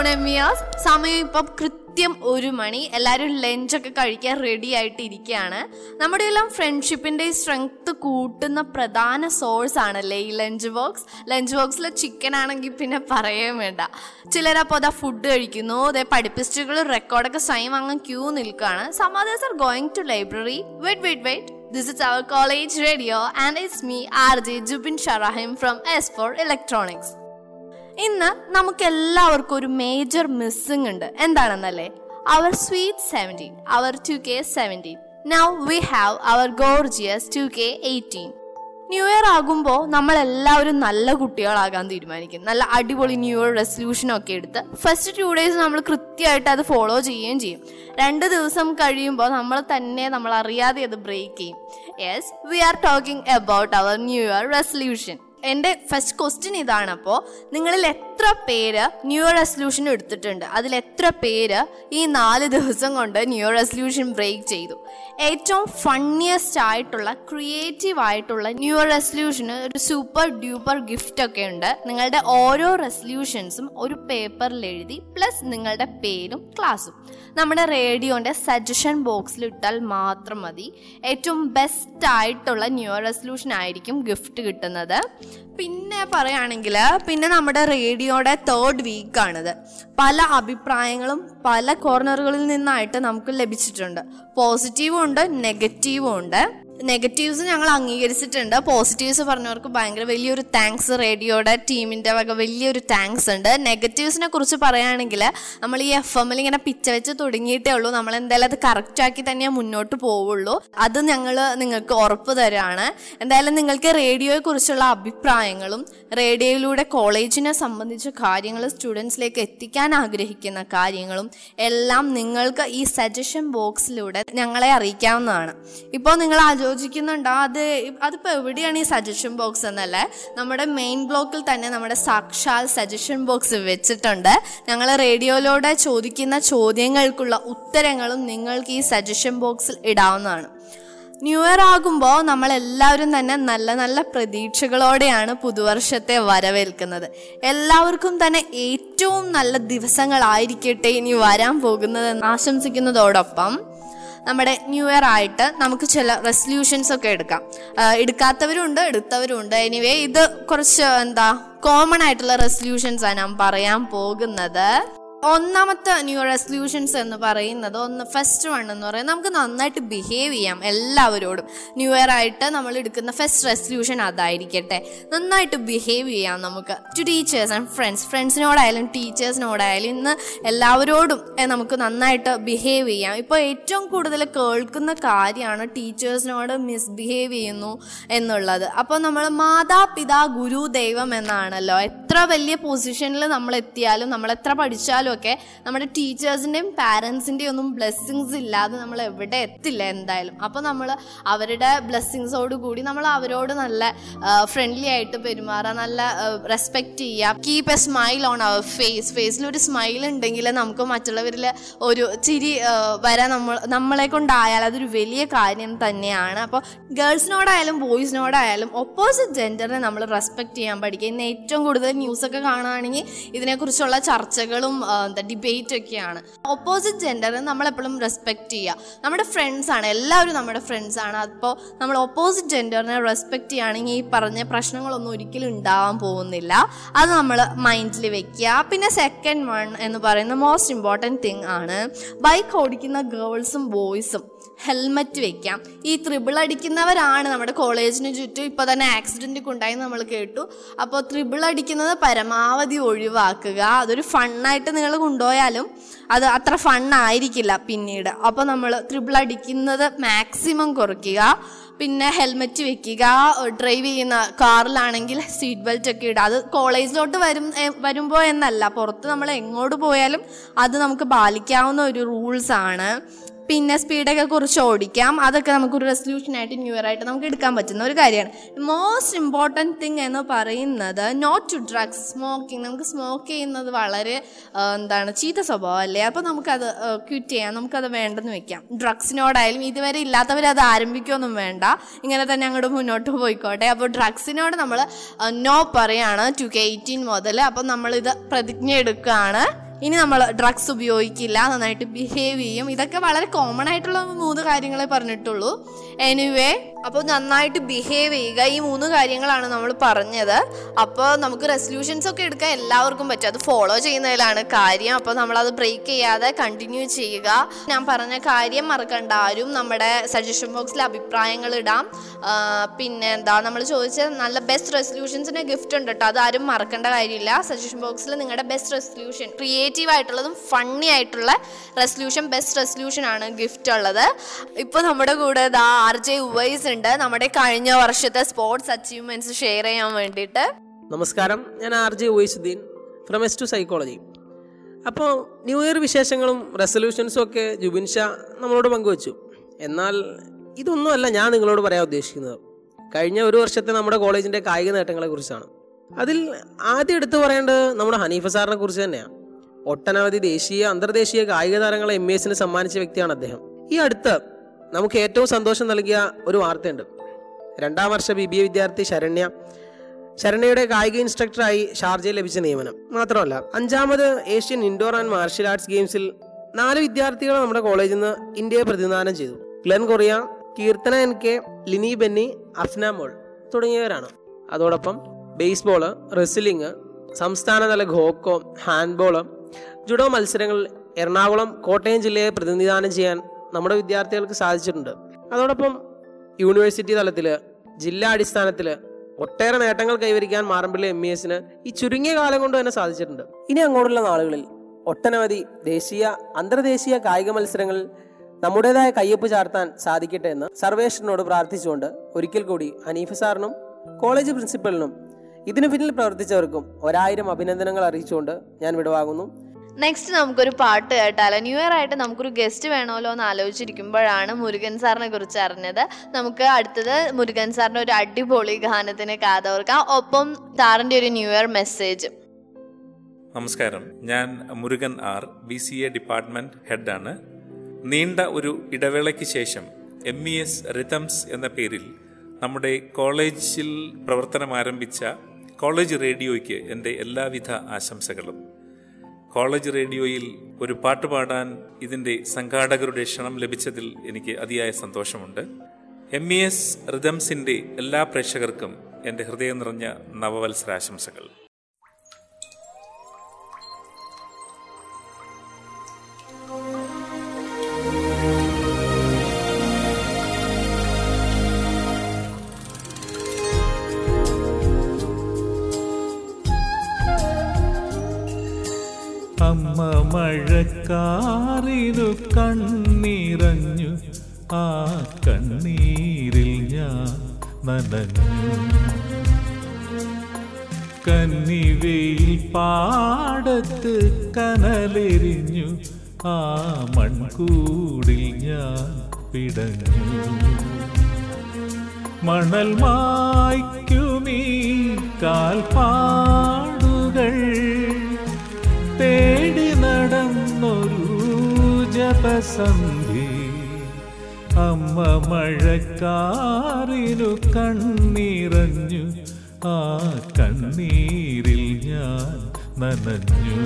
എമിയാസ് സമയം ഇപ്പം കൃത്യം ഒരു മണി എല്ലാവരും ലഞ്ചൊക്കെ കഴിക്കാൻ റെഡി ആയിട്ട് ഇരിക്കുകയാണ് നമ്മുടെ എല്ലാം ഫ്രണ്ട്ഷിപ്പിന്റെ സ്ട്രെങ്ത് കൂട്ടുന്ന പ്രധാന സോഴ്സ് ആണല്ലേ ഈ ലഞ്ച് ബോക്സ് ലഞ്ച് ബോക്സിൽ ചിക്കൻ ആണെങ്കിൽ പിന്നെ പറയാൻ വേണ്ട ചിലരപ്പോൾ അതാ ഫുഡ് കഴിക്കുന്നു അതേ പഠിപ്പിസ്റ്റുകൾ റെക്കോർഡൊക്കെ സൈൻ വാങ്ങാൻ ക്യൂ നിൽക്കുകയാണ് some others are going to library wait wait wait This is our college radio, and it's me, RJ Jubin Sharahim from S4 Electronics. ഇന്ന് നമുക്ക് എല്ലാവർക്കും ഒരു മേജർ മിസ്സിംഗ് ഉണ്ട് എന്താണെന്നല്ലേ our sweet seventeen our two K seventeen now we have our gorgeous two K eighteen new year ആകുമ്പോൾ നമ്മൾ എല്ലാവരും നല്ല കുട്ടികളാകാൻ തീരുമാനിക്കും നല്ല അടിപൊളി ന്യൂ ഇയർ റെസൊല്യൂഷൻ ഒക്കെ എടുത്ത് ഫസ്റ്റ് ടു ഡേയ്സ് നമ്മൾ കൃത്യമായിട്ട് അത് ഫോളോ ചെയ്യുകയും ചെയ്യും രണ്ട് ദിവസം കഴിയുമ്പോൾ നമ്മൾ തന്നെ നമ്മൾ അറിയാതെ അത് ബ്രേക്ക് ചെയ്യും yes we are talking about our new year resolution എൻ്റെ ഫസ്റ്റ് ക്വസ്റ്റ്യൻ ഇതാണ് അപ്പോൾ നിങ്ങളിൽ എത്ര പേര് ന്യൂ ഇയർ റെസൊല്യൂഷൻ എടുത്തിട്ടുണ്ട് അതിൽ എത്ര പേര് ഈ നാല് ദിവസം കൊണ്ട് ന്യൂ ഇയർ റെസൊല്യൂഷൻ ബ്രേക്ക് ചെയ്തു ഏറ്റവും ഫണ്ണിയസ്റ്റ് ആയിട്ടുള്ള ക്രിയേറ്റീവ് ആയിട്ടുള്ള ന്യൂ ഇയർ റെസൊല്യൂഷന് ഒരു സൂപ്പർ ഡ്യൂപ്പർ ഗിഫ്റ്റ് ഒക്കെ ഉണ്ട് നിങ്ങളുടെ ഓരോ റെസൊല്യൂഷൻസും ഒരു പേപ്പറിൽ എഴുതി പ്ലസ് നിങ്ങളുടെ പേരും ക്ലാസ്സും നമ്മുടെ റേഡിയോന്റെ സജഷൻ ബോക്സിൽ ഇട്ടാൽ മാത്രം മതി ഏറ്റവും ബെസ്റ്റ് ആയിട്ടുള്ള ന്യൂ ഇയർ റെസൊല്യൂഷൻ ആയിരിക്കും ഗിഫ്റ്റ് കിട്ടുന്നത് പിന്നെ പറയുകയാണെങ്കിൽ പിന്നെ നമ്മുടെ റേഡിയോയുടെ തേർഡ് വീക്കാണിത് പല അഭിപ്രായങ്ങളും പല കോർണറുകളിൽ നിന്നായിട്ട് നമുക്ക് ലഭിച്ചിട്ടുണ്ട് പോസിറ്റീവും ഉണ്ട് നെഗറ്റീവും ഉണ്ട് നെഗറ്റീവ്സ് ഞങ്ങൾ അംഗീകരിച്ചിട്ടുണ്ട് പോസിറ്റീവ്സ് പറഞ്ഞവർക്ക് ഭയങ്കര വലിയൊരു താങ്ക്സ് റേഡിയോയുടെ ടീമിന്റെ വക വലിയൊരു താങ്ക്സ് ഉണ്ട് നെഗറ്റീവ്സിനെ കുറിച്ച് പറയുകയാണെങ്കിൽ നമ്മൾ ഈ എഫ് എമ്മിൽ ഇങ്ങനെ പിച്ച വെച്ച് തുടങ്ങിയിട്ടേ ഉള്ളൂ നമ്മൾ എന്തായാലും അത് കറക്റ്റ് ആക്കി തന്നെ മുന്നോട്ട് പോവുള്ളൂ അത് ഞങ്ങൾ നിങ്ങൾക്ക് ഉറപ്പ് തരാണ് എന്തായാലും നിങ്ങൾക്ക് റേഡിയോയെ കുറിച്ചുള്ള അഭിപ്രായങ്ങളും റേഡിയോയിലൂടെ കോളേജിനെ സംബന്ധിച്ച കാര്യങ്ങൾ സ്റ്റുഡൻസിലേക്ക് എത്തിക്കാൻ ആഗ്രഹിക്കുന്ന കാര്യങ്ങളും എല്ലാം നിങ്ങൾക്ക് ഈ സജഷൻ ബോക്സിലൂടെ ഞങ്ങളെ അറിയിക്കാവുന്നതാണ് ഇപ്പോൾ നിങ്ങൾ ആലോചിക്കുന്നുണ്ടോ അത് അതിപ്പോൾ എവിടെയാണ് ഈ സജഷൻ ബോക്സ് എന്നല്ലേ നമ്മുടെ മെയിൻ ബ്ലോക്കിൽ തന്നെ നമ്മുടെ സാക്ഷാൽ സജഷൻ ബോക്സ് വെച്ചിട്ടുണ്ട് ഞങ്ങൾ റേഡിയോയിലൂടെ ചോദിക്കുന്ന ചോദ്യങ്ങൾക്കുള്ള ഉത്തരങ്ങളും നിങ്ങൾക്ക് ഈ സജഷൻ ബോക്സിൽ ഇടാവുന്നതാണ് ന്യൂ ഇയർ ആകുമ്പോൾ നമ്മൾ എല്ലാവരും തന്നെ നല്ല നല്ല പ്രതീക്ഷകളോടെയാണ് പുതുവർഷത്തെ വരവേൽക്കുന്നത് എല്ലാവർക്കും തന്നെ ഏറ്റവും നല്ല ദിവസങ്ങളായിരിക്കട്ടെ ഇനി വരാൻ പോകുന്നതെന്ന് ആശംസിക്കുന്നതോടൊപ്പം നമ്മുടെ ന്യൂ ഇയർ ആയിട്ട് നമുക്ക് ചില റെസൊല്യൂഷൻസ് ഒക്കെ എടുക്കാം ആ, എടുക്കാത്തവരുണ്ട് എടുത്തവരുണ്ട് എനിവേ ഇത് കുറച്ച് എന്താ കോമൺ ആയിട്ടുള്ള റെസൊല്യൂഷൻസ് ആണ് ഞാൻ പറയാൻ പോകുന്നത് ഒന്നാമത്തെ ന്യൂ റെസൊല്യൂഷൻസ് എന്ന് പറയുന്നത് ഒന്ന് ഫസ്റ്റ് വൺ എന്ന് പറയുന്നത് നമുക്ക് നന്നായിട്ട് ബിഹേവ് ചെയ്യാം എല്ലാവരോടും ന്യൂ ഇയർ ആയിട്ട് നമ്മൾ എടുക്കുന്ന ഫസ്റ്റ് റെസൊല്യൂഷൻ അതായിരിക്കട്ടെ നന്നായിട്ട് ബിഹേവ് ചെയ്യാം നമുക്ക് ടു ടീച്ചേഴ്സ് ആൻഡ് ഫ്രണ്ട്സ് ഫ്രണ്ട്സിനോടായാലും ടീച്ചേഴ്സിനോടായാലും ഇന്ന് എല്ലാവരോടും ഏ, നമുക്ക് നന്നായിട്ട് ബിഹേവ് ചെയ്യാം ഇപ്പോൾ ഏറ്റവും കൂടുതൽ കേൾക്കുന്ന കാര്യമാണ് ടീച്ചേഴ്സിനോട് മിസ്ബിഹേവ് ചെയ്യുന്നു എന്നുള്ളത് അപ്പോൾ നമ്മൾ മാതാപിതാ ഗുരു ദൈവം എന്നാണല്ലോ എത്ര വലിയ പൊസിഷനിൽ നമ്മൾ എത്തിയാലും നമ്മൾ എത്ര പഠിച്ചാലും ഒക്കെ നമ്മുടെ ടീച്ചേഴ്സിൻ്റെയും പാരൻസിൻ്റെയും ഒന്നും ബ്ലെസ്സിങ്സ് ഇല്ലാതെ നമ്മൾ എവിടെ എത്തില്ല എന്തായാലും അപ്പോൾ നമ്മൾ അവരുടെ ബ്ലെസ്സിങ്സോട് കൂടി നമ്മൾ അവരോട് നല്ല ഫ്രണ്ട്ലി ആയിട്ട് പെരുമാറുക നല്ല റെസ്പെക്റ്റ് ചെയ്യുക keep a smile on our face ഫേസിൽ ഒരു സ്മൈൽ ഉണ്ടെങ്കിൽ നമുക്ക് മറ്റുള്ളവരിൽ ഒരു ചിരി ആ, വരാൻ നമ്മൾ നമ്മളെ കൊണ്ടായാൽ അതൊരു വലിയ കാര്യം തന്നെയാണ് അപ്പോൾ ഗേൾസിനോടായാലും ബോയ്സിനോടായാലും ഓപ്പോസിറ്റ് ജെൻഡറിനെ നമ്മൾ റെസ്പെക്ട് ചെയ്യാൻ പഠിക്കുക ഇന്ന് ഏറ്റവും കൂടുതൽ ന്യൂസൊക്കെ കാണുകയാണെങ്കിൽ ഇതിനെക്കുറിച്ചുള്ള ചർച്ചകളും ആ, എന്താ ഡിബേറ്റ് ഒക്കെയാണ് ഓപ്പോസിറ്റ് ജെൻഡറിനെ നമ്മളെപ്പോഴും റെസ്പെക്ട് ചെയ്യുക നമ്മുടെ ഫ്രണ്ട്സ് ആണ് എല്ലാവരും നമ്മുടെ ഫ്രണ്ട്സ് ആണ് അപ്പോൾ നമ്മൾ ഓപ്പോസിറ്റ് ജെൻഡറിനെ റെസ്പെക്ട് ചെയ്യുകയാണെങ്കിൽ ഈ പറഞ്ഞ പ്രശ്നങ്ങളൊന്നും ഒരിക്കലും ഉണ്ടാവാൻ പോകുന്നില്ല അത് നമ്മൾ മൈൻഡിൽ വെക്കുക പിന്നെ സെക്കൻഡ് വൺ എന്ന് പറയുന്ന മോസ്റ്റ് ഇമ്പോർട്ടൻറ്റ് തിങ് ആണ് ബൈക്ക് ഓടിക്കുന്ന ഗേൾസും ബോയ്സും ഹെൽമറ്റ് വെക്കാം ഈ ത്രിബിൾ അടിക്കുന്നവരാണ് നമ്മുടെ കോളേജിന് ചുറ്റും ഇപ്പോൾ തന്നെ ആക്സിഡൻ്റ് ഒക്കെ ഉണ്ടായി നമ്മൾ കേട്ടു അപ്പോൾ ത്രിബിൾ അടിക്കുന്നത് പരമാവധി ഒഴിവാക്കുക അതൊരു ഫണ്ണായിട്ട് നിങ്ങൾ കൊണ്ടുപോയാലും അത് അത്ര ഫണ്ണായിരിക്കില്ല പിന്നീട് അപ്പോൾ നമ്മൾ ത്രിബിൾ അടിക്കുന്നത് മാക്സിമം കുറയ്ക്കുക പിന്നെ ഹെൽമെറ്റ് വെക്കുക ഡ്രൈവ് ചെയ്യുന്ന കാറിലാണെങ്കിൽ സീറ്റ് ബെൽറ്റ് ഒക്കെ ഇടുക അത് കോളേജിലോട്ട് വരും എ- വരുമ്പോൾ എന്നല്ല പുറത്ത് നമ്മൾ എങ്ങോട്ട് പോയാലും അത് നമുക്ക് പാലിക്കാവുന്ന ഒരു റൂൾസ് ആണ് പിന്നെ സ്പീഡൊക്കെ കുറിച്ച് ഓടിക്കാം അതൊക്കെ നമുക്കൊരു റെസൊല്യൂഷൻ ആയിട്ട് ന്യൂ ഇയർ ആയിട്ട് നമുക്ക് എടുക്കാൻ പറ്റുന്ന ഒരു കാര്യമാണ് മോസ്റ്റ് ഇമ്പോർട്ടൻറ്റ് തിങ് എന്ന് പറയുന്നത് നോട്ട് ടു ഡ്രഗ്സ് സ്മോക്കിംഗ് നമുക്ക് സ്മോക്ക് ചെയ്യുന്നത് വളരെ ആ, എന്താണ് ചീത്ത സ്വഭാവം അല്ലേ അപ്പോൾ നമുക്കത് ക്വിറ്റ് ചെയ്യാം നമുക്കത് വേണ്ടെന്ന് വെക്കാം ഡ്രഗ്സിനോടായാലും ഇതുവരെ ഇല്ലാത്തവർ അത് ആരംഭിക്കുകയൊന്നും വേണ്ട ഇങ്ങനെ തന്നെ അങ്ങോട്ട് മുന്നോട്ട് പോയിക്കോട്ടെ അപ്പോൾ ഡ്രഗ്സിനോട് നമ്മൾ നോ പറയാണ് ടു കെ എയ്റ്റീൻ മുതൽ അപ്പോൾ നമ്മളിത് പ്രതിജ്ഞ എടുക്കുകയാണ് ഇനി നമ്മൾ ഡ്രഗ്സ് ഉപയോഗിക്കില്ല നന്നായിട്ട് ബിഹേവ് ചെയ്യും ഇതൊക്കെ വളരെ കോമൺ ആയിട്ടുള്ള മൂന്ന് കാര്യങ്ങളെ പറഞ്ഞിട്ടുള്ളൂ എനിവേ അപ്പോൾ നന്നായിട്ട് ബിഹേവ് ചെയ്യുക ഈ മൂന്ന് കാര്യങ്ങളാണ് നമ്മൾ പറഞ്ഞത് അപ്പോൾ നമുക്ക് റെസൊല്യൂഷൻസ് ഒക്കെ എടുക്കാൻ എല്ലാവർക്കും പറ്റും അത് ഫോളോ ചെയ്യുന്നതിലാണ് കാര്യം അപ്പോൾ നമ്മളത് ബ്രേക്ക് ചെയ്യാതെ കണ്ടിന്യൂ ചെയ്യുക ഞാൻ പറഞ്ഞ കാര്യം മറക്കണ്ട ആരും നമ്മുടെ സജഷൻ ബോക്സിൽ അഭിപ്രായങ്ങൾ ഇടാം ആ, പിന്നെ എന്താ നമ്മൾ ചോദിച്ച നല്ല ബെസ്റ്റ് റെസൊല്യൂഷൻസിന് ഗിഫ്റ്റ് ഉണ്ട് കേട്ടോ അത് ആരും മറക്കേണ്ട കാര്യമില്ല സജഷൻ ബോക്സിൽ നിങ്ങളുടെ ബെസ്റ്റ് റെസൊല്യൂഷൻ ക്രിയേറ്റീവ് ആയിട്ടുള്ളതും ഫണ്ണി ആയിട്ടുള്ള റെസൊല്യൂഷൻ ബെസ്റ്റ് റെസൊല്യൂഷൻ ആണ് ഗിഫ്റ്റ് ഉള്ളത് ഇപ്പോൾ നമ്മുടെ കൂടെ ദാ ആർ ജെ ഉവൈസ് ഉണ്ട് നമ്മുടെ കഴിഞ്ഞ വർഷത്തെ സ്പോർട്സ് അച്ചീവ്മെന്റ്സ് ഷെയർ ചെയ്യാൻ വേണ്ടിയിട്ട് നമസ്കാരം ഞാൻ R J Uwaisuddin from S two psychology അപ്പോൾ ന്യൂ ഇയർ വിശേഷങ്ങളും റെസൊല്യൂഷൻസും ഒക്കെ ജുബിൻ ഷാ നമ്മളോട് പങ്കുവച്ചു എന്നാൽ ഇതൊന്നുമല്ല ഞാൻ നിങ്ങളോട് പറയാൻ ഉദ്ദേശിക്കുന്നത് കഴിഞ്ഞ ഒരു വർഷത്തെ നമ്മുടെ കോളേജിൻ്റെ കായിക നേട്ടങ്ങളെക്കുറിച്ചാണ് അതിൽ ആദ്യം എടുത്തു പറയേണ്ടത് നമ്മുടെ ഹനീഫ സാറിനെ കുറിച്ച് തന്നെയാണ് ഒട്ടനവധി ദേശീയ അന്തർദേശീയ കായിക താരങ്ങളെ എം എസിന് സമ്മാനിച്ച വ്യക്തിയാണ് അദ്ദേഹം ഈ അടുത്ത് നമുക്ക് ഏറ്റവും സന്തോഷം നൽകിയ ഒരു വാർത്തയുണ്ട് രണ്ടാം വർഷ ബി ബി എ വിദ്യാർത്ഥി ശരണ്യ ശരണ്യയുടെ കായിക ഇൻസ്ട്രക്ടറായി ഷാർജയിൽ ലഭിച്ച നിയമനം മാത്രമല്ല അഞ്ചാമത് Asian indoor and martial arts ഗെയിംസിൽ നാല് വിദ്യാർത്ഥികൾ നമ്മുടെ കോളേജിൽ നിന്ന് ഇന്ത്യയെ പ്രതിനിധാനം ചെയ്തു ഗ്ലെൻ കൊറിയ കീർത്തന എൻ കെ ലിനി ബെന്നി അഫ്ന മോൾ തുടങ്ങിയവരാണ് അതോടൊപ്പം ബേസ്ബോള് റെസ്ലിംഗ് സംസ്ഥാനതല ഖോഖോ ഹാൻഡ്ബോള് ജുഡോ മത്സരങ്ങളിൽ എറണാകുളം കോട്ടയം ജില്ലയെ പ്രതിനിധാനം ചെയ്യാൻ നമ്മുടെ വിദ്യാർത്ഥികൾക്ക് സാധിച്ചിട്ടുണ്ട് അതോടൊപ്പം യൂണിവേഴ്സിറ്റി തലത്തിൽ ജില്ലാ അടിസ്ഥാനത്തിൽ ഒട്ടേറെ നേട്ടങ്ങൾ കൈവരിക്കാൻ മാറമ്പിള്ളി എം ഇ എസിന് ഈ ചുരുങ്ങിയ കാലം കൊണ്ട് തന്നെ സാധിച്ചിട്ടുണ്ട് ഇനി അങ്ങോട്ടുള്ള നാളുകളിൽ ഒട്ടനവധി ദേശീയ അന്തർദേശീയ കായിക മത്സരങ്ങളിൽ നമ്മുടേതായ കയ്യൊപ്പ് ചാർത്താൻ സാധിക്കട്ടെ എന്ന് സർവേശ്വരനോട് പ്രാർത്ഥിച്ചുകൊണ്ട് ഒരിക്കൽ കൂടി ഹനീഫ് സാറിനും കോളേജ് പ്രിൻസിപ്പലിനും ഇതിനു പിന്നിൽ പ്രവർത്തിച്ചവർക്കും ഒരായിരം അഭിനന്ദനങ്ങൾ അറിയിച്ചുകൊണ്ട് ഞാൻ വിടവാകുന്നു നെക്സ്റ്റ് നമുക്കൊരു പാട്ട് കേട്ടാലോ ന്യൂ ഇയർ ആയിട്ട് നമുക്കൊരു ഗസ്റ്റ് വേണമല്ലോ എന്ന് ആലോചിച്ചിരിക്കുമ്പോഴാണ് മുരുകൻ സാറിനെ കുറിച്ച് അറിഞ്ഞത് നമുക്ക് അടുത്തത് മുരുകൻ സാറിന്റെ ഒരു അടിപൊളി ഗാനത്തിന് കാതോർക്കാം ഒപ്പം സാറിന്റെ ഒരു ന്യൂ ഇയർ മെസ്സേജ് നമസ്കാരം ഞാൻ Murugan R B C A department ഹെഡാണ് നീണ്ട ഒരു ഇടവേളയ്ക്ക് ശേഷം എം ഇ എസ് റിതംസ് എന്ന പേരിൽ നമ്മുടെ കോളേജിൽ പ്രവർത്തനം ആരംഭിച്ച കോളേജ് റേഡിയോയ്ക്ക് എൻ്റെ എല്ലാവിധ ആശംസകളും കോളേജ് റേഡിയോയിൽ ഒരു പാട്ട് പാടാൻ ഇതിൻ്റെ സംഘാടകരുടെ ക്ഷണം ലഭിച്ചതിൽ എനിക്ക് അതിയായ സന്തോഷമുണ്ട് എം ഇ എസ് റിതംസിൻ്റെ എല്ലാ പ്രേക്ഷകർക്കും എൻ്റെ ഹൃദയം നിറഞ്ഞ നവവത്സരാശംസകൾ അമ്മ മഴക്കാറിനു കണ്ണീറഞ്ഞു ആ കണ്ണീരിൽ ഞാൻ നനഞ്ഞു കന്നിവയിൽ പാടത്ത് കനലെരിഞ്ഞു ആ മൺകൂടിൽ ഞാൻ പിടഞ്ഞു മണൽ മായ്ക്കുമീ കാൽപ്പാടുകൾ തേടി നടന്നൊരു ജപസന്ധി അമ്മ മഴക്കാറിനു കണ്ണീറഞ്ഞു ആ കണ്ണീരിൽ ഞാൻ നനഞ്ഞു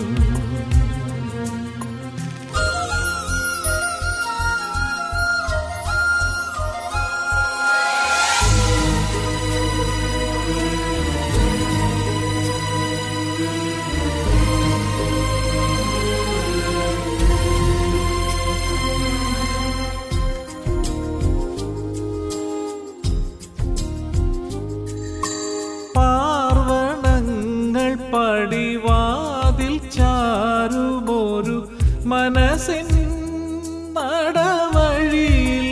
പാർവണങ്ങൾ പടിവാതിൽ ചാരുമൊരു മനസ്സിൻ നടവഴിയിൽ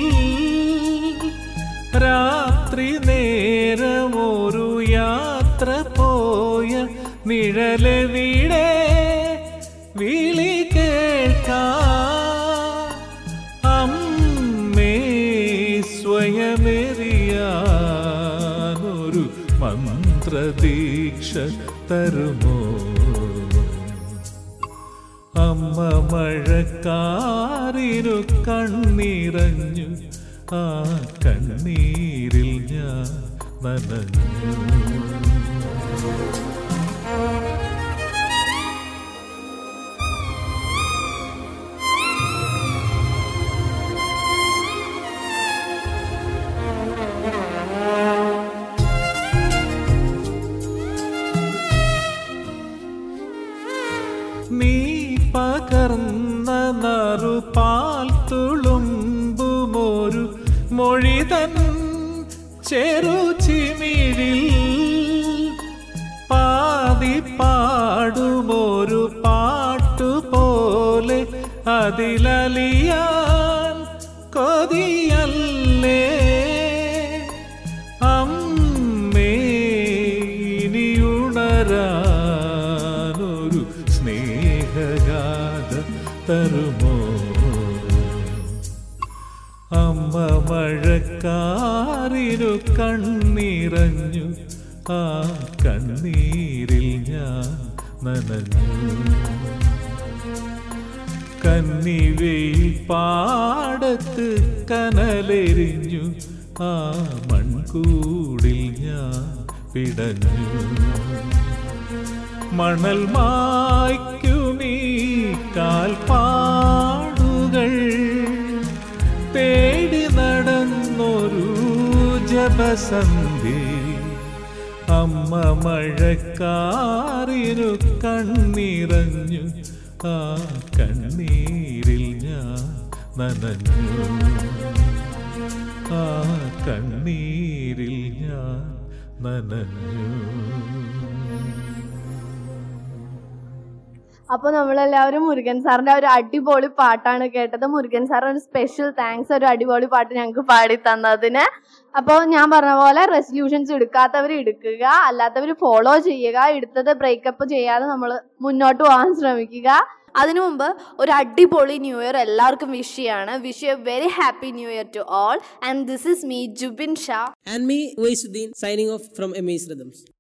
രാത്രി നേരമൊരു യാത്ര പോയ നിഴലവിടെ വിളി കേൾക്കാം അമ്മേ സ്വയമെറിയാനൊരു മന്ത്രദീക്ഷ തരുമോ അമ്മ മഴക്കാറിനു കണ്ണീറഞ്ഞു ആ കണ്ണീരിൽ ഞാൻ നനഞ്ഞു ആറു പാൽ തുളുമ്പുമൊരു മൊഴിതൻ ചെറുചിമിഴിൽ പാതി പാടുമൊരു പാട്ടുപോലെ അതിലലിയാൻ കൊതിയല്ലേ അമ്മേ ഇനിയുണരാനൊരു സ്നേഹഗാഥ തരുമോ അമ്മ മഴക്കാറിനു കണ്ണീറഞ്ഞു ആ കണ്ണീരിൽ ഞാൻ നനഞ്ഞു കന്നിവെയിൽ പാടത്ത് കനലെരിഞ്ഞു ആ മൺകൂടിൽ ഞാൻ പിടഞ്ഞു മണൽ മായ്ക്കുമീ കാൽപ്പാടുകൾ തേടി നടന്നൊരു ജപസന്ധി അമ്മ മഴക്കാറിനു കണ്ണീറഞ്ഞു ആ കണ്ണീരിൽ ഞാൻ നനഞ്ഞു ആ കണ്ണീരിൽ ഞാൻ നനഞ്ഞു അപ്പൊ നമ്മളെല്ലാവരും മുരുകൻ സാറിന്റെ ഒരു അടിപൊളി പാട്ടാണ് കേട്ടത് മുരുകൻ സാർ ഒരു സ്പെഷ്യൽ താങ്ക്സ് ഒരു അടിപൊളി പാട്ട് ഞങ്ങൾക്ക് പാടി തന്നതിന് അപ്പോൾ ഞാൻ പറഞ്ഞ പോലെ റെസൊല്യൂഷൻസ് എടുക്കാത്തവർ എടുക്കുക അല്ലാത്തവർ ഫോളോ ചെയ്യുക എടുത്തത് ബ്രേക്കപ്പ് ചെയ്യാതെ നമ്മൾ മുന്നോട്ട് പോകാൻ ശ്രമിക്കുക അതിനു മുമ്പ് ഒരു അടിപൊളി ന്യൂ ഇയർ എല്ലാവർക്കും വിഷ് ചെയ്യാണ് wish a very happy new year to all and this is me Jubin Shah And me, Uwaisuddin, signing off from Emmy's Rhythms.